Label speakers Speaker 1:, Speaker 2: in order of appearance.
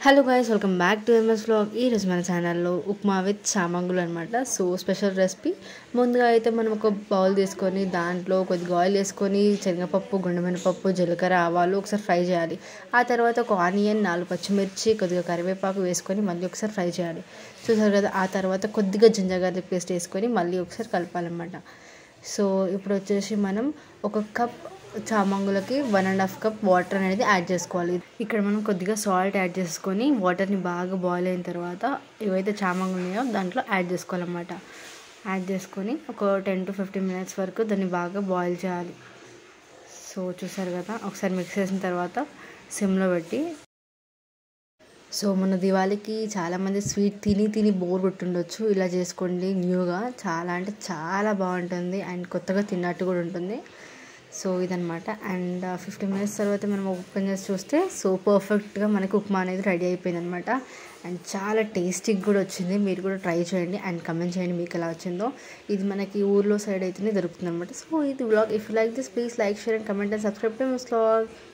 Speaker 1: hello guys welcome back to M S vlog ఈ రోజు మన ఛానల్లో ఉప్మా విత్ సామాంగులు అనమాట సో స్పెషల్ రెసిపీ ముందుగా అయితే మనం ఒక బౌల్ తీసుకొని దాంట్లో కొద్దిగా ఆయిల్ వేసుకొని శనగపప్పు గుండెమినపప్పు జీలకర్ర ఆవాలు ఒకసారి ఫ్రై చేయాలి ఆ తర్వాత ఒక ఆనియన్ నాలుగు పచ్చిమిర్చి కొద్దిగా కరివేపాకు వేసుకొని మళ్ళీ ఒకసారి ఫ్రై చేయాలి చూసారు కదా ఆ తర్వాత కొద్దిగా జింజర్ గార్లిక్ పేస్ట్ వేసుకొని మళ్ళీ ఒకసారి కలపాలన్నమాట సో ఇప్పుడు వచ్చేసి మనం ఒక కప్ చామంగులకి one and half cup water అనేది యాడ్ చేసుకోవాలి ఇక్కడ మనం కొద్దిగా సాల్ట్ యాడ్ చేసుకొని వాటర్ని బాగా బాయిల్ అయిన తర్వాత ఏవైతే చామంగులు ఉన్నాయో దాంట్లో యాడ్ చేసుకోవాలన్నమాట యాడ్ చేసుకొని ఒక టెన్ టు ఫిఫ్టీన్ మినిట్స్ వరకు దాన్ని బాగా బాయిల్ చేయాలి సో చూసారు కదా ఒకసారి మిక్స్ చేసిన తర్వాత సిమ్లో పెట్టి సో మన దివాళీకి చాలామంది స్వీట్ తిని తిని బోర్ కొట్టుండొచ్చు ఇలా చేసుకోండి న్యూగా చాలా అంటే చాలా బాగుంటుంది అండ్ కొత్తగా తిన్నట్టు కూడా ఉంటుంది సో ఇదనమాట అండ్ ఫిఫ్టీన్ మినిట్స్ తర్వాత మనం ఓపెన్ చేసి చూస్తే సో పర్ఫెక్ట్గా మనకి ఉప్మా అనేది రెడీ అయిపోయింది అనమాట అండ్ చాలా టేస్టీగా కూడా వచ్చింది మీరు కూడా ట్రై చేయండి అండ్ కమెంట్ చేయండి మీకు ఎలా వచ్చిందో ఇది మనకి ఊర్లో సైడ్ అయితేనే దొరుకుతుంది అనమాట సో ఇది blog if like this please like share and comment and subscribe to మస్ బ్లాగ్